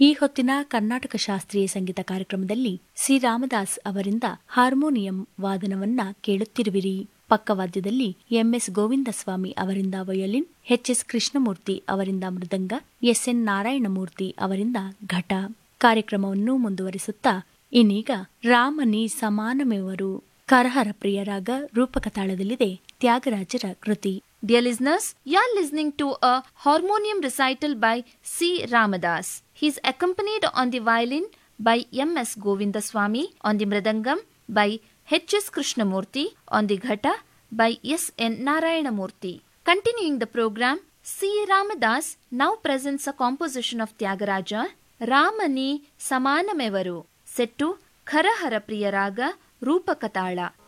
ಈ ಹೊತ್ತಿನ ಕರ್ನಾಟಕ ಶಾಸ್ತ್ರೀಯ ಸಂಗೀತ ಕಾರ್ಯಕ್ರಮದಲ್ಲಿ ಸಿ ರಾಮದಾಸ್ ಅವರಿಂದ ಹಾರ್ಮೋನಿಯಂ ವಾದನವನ್ನ ಕೇಳುತ್ತಿರುವಿರಿ ಪಕ್ಕವಾದ್ಯದಲ್ಲಿ ಎಂಎಸ್ ಗೋವಿಂದಸ್ವಾಮಿ ಅವರಿಂದ ವಯೋಲಿನ್ ಎಚ್ಎಸ್ ಕೃಷ್ಣಮೂರ್ತಿ ಅವರಿಂದ ಮೃದಂಗ ಎಸ್ಎನ್ ನಾರಾಯಣಮೂರ್ತಿ ಅವರಿಂದ ಘಟ ಕಾರ್ಯಕ್ರಮವನ್ನು ಮುಂದುವರಿಸುತ್ತಾ ಇನ್ನೀಗ ರಾಮನಿ ಸಮಾನಮೆವರು ಕರಹರ ಪ್ರಿಯರಾಗ ರೂಪಕ ತಾಳದಲ್ಲಿದೆ ತ್ಯಾಗರಾಜರ ಕೃತಿ Dear listeners, you are listening to a harmonium recital by C. Ramadas. He is accompanied on the violin by M. S. Govindaswamy, on the mridangam by H. S. Krishnamurti, on the ghata by S. N. Narayanamurti. Continuing the program, C. Ramadas now presents a composition of Tyagaraja, Ramani Samanamevaru, set to Kharahara Priyaraga Rupakatala.